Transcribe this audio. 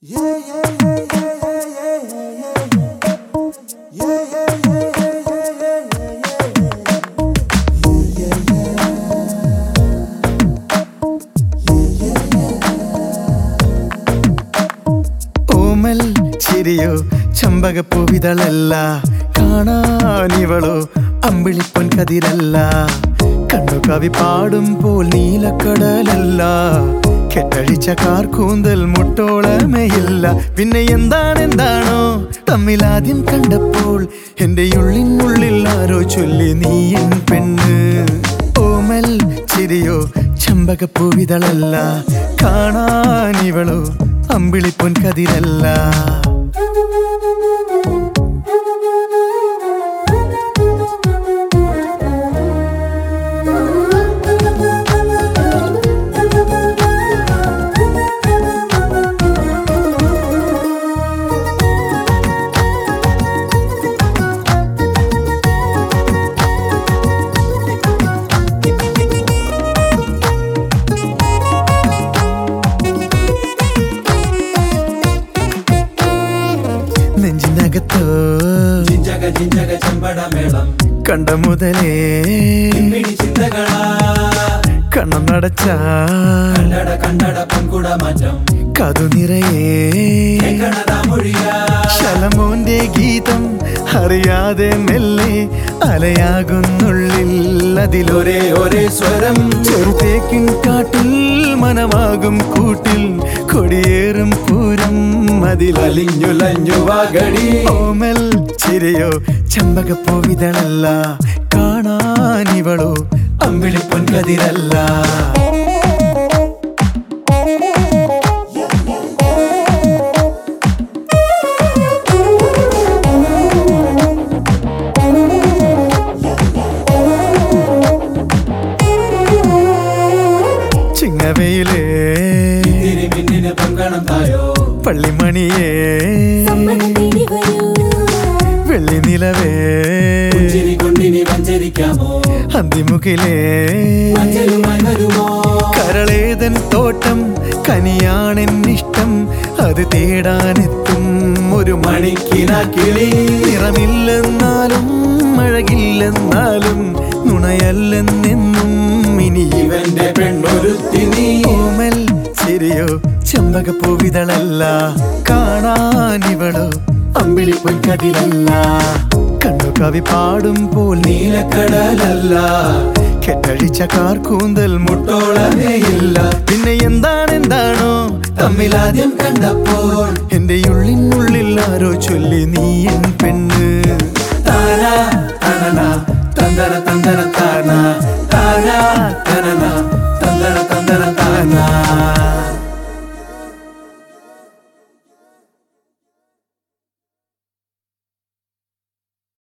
ഓമൽ ചിരിയോ ചമ്പകപ്പൂവിതളല്ല കാണാനിവളോ അമ്പിളിപ്പൊൻ കതിരല്ല കണ്ണു കവി പാടുമ്പോൾ നീലക്കടലല്ല കെട്ടഴിച്ച കാർക്കൂന്തൽ മുട്ടോളമയില്ല പിന്നെ എന്താണെന്താണോ തമ്മിലാദ്യം കണ്ടപ്പോൾ എന്റെ ഉള്ളിനുള്ളിൽ ആരോ ചൊല്ലി നീ എൻ പെണ്ണ് ഓമൽ ചിരിയോ ചമ്പകപ്പൂവിതളല്ല കാണാനിവളോ അമ്പിളിപ്പൊൻ കതിരല്ല നെഞ്ചിനകത്തോ ജിഞ്ചക ജിഞ്ചക ചെമ്പടമേളം കണ്ട മുതലേ പിടി ചിന്തകളാ കണ്ണം നടച്ച കണ്ടട കണ്ടട പൊൻകുട മാറ്റം കതു നിറയേ കേൾക്കണതാ മൊഴിയാ ശലമോന്റെ ഗീതം അറിയാതെ മെല്ലെ അലയാകുന്നുള്ളിൽ അതിലൊരേ ഒരേ ഒരേ സ്വരം ചെറുതേക്കിൻ കാട്ടിൽ മനമാകും കൂട്ടിൽ കൊടിയേറും പൂരം അതിലലി അലിഞ്ഞുലഞ്ഞു വാഗടി ഓമൽ ചിരിയോ ചമ്പകപ്പൂവിതളല്ല കാണാനിവളോ അമ്പിളിപ്പൊൻ കതിരല്ല ചിങ്ങവയിലേ തിരുമിന്നിന് പൊങ്കണം തായോ പള്ളിമണിയേ വെള്ളി നിലവേ ചിരി കൊണ്ടിനി വഞ്ചരിക്കാമോ അന്തിമുകിലേ അഞ്ചലുമായി വരുമോ കരളേതൻ തോട്ടം കനിയാണെന്നിഷ്ടം അത് തേടാനെത്തും ഒരു മണി മണിക്കിന കിളി നിറമില്ലെന്നാലും അഴകില്ലെന്നാലും നുണയല്ലെന്നെന്നും ഇനി ഇവന്റെ പെണ്ണൊരുത്തി നീ ഓമൽ ചിരിയോ ചെമ്പകപ്പൂവിതളല്ല കാണാനിവളോ അമ്പിളിപ്പൊൻ കതിരല്ല കണ്ണു കവി പാടുമ്പോൾ നീലക്കടലല്ല കെട്ടഴിച്ച കാർക്കൂന്തൽ മുട്ടോളമേയില്ല പിന്നെ എന്താണെന്താണോ തമ്മിലാദ്യം കണ്ടപ്പോൾ എന്റെ ഉള്ളിനുള്ളിൽ ആരോ ചൊല്ലി നീ എൻ പെണ്ണ്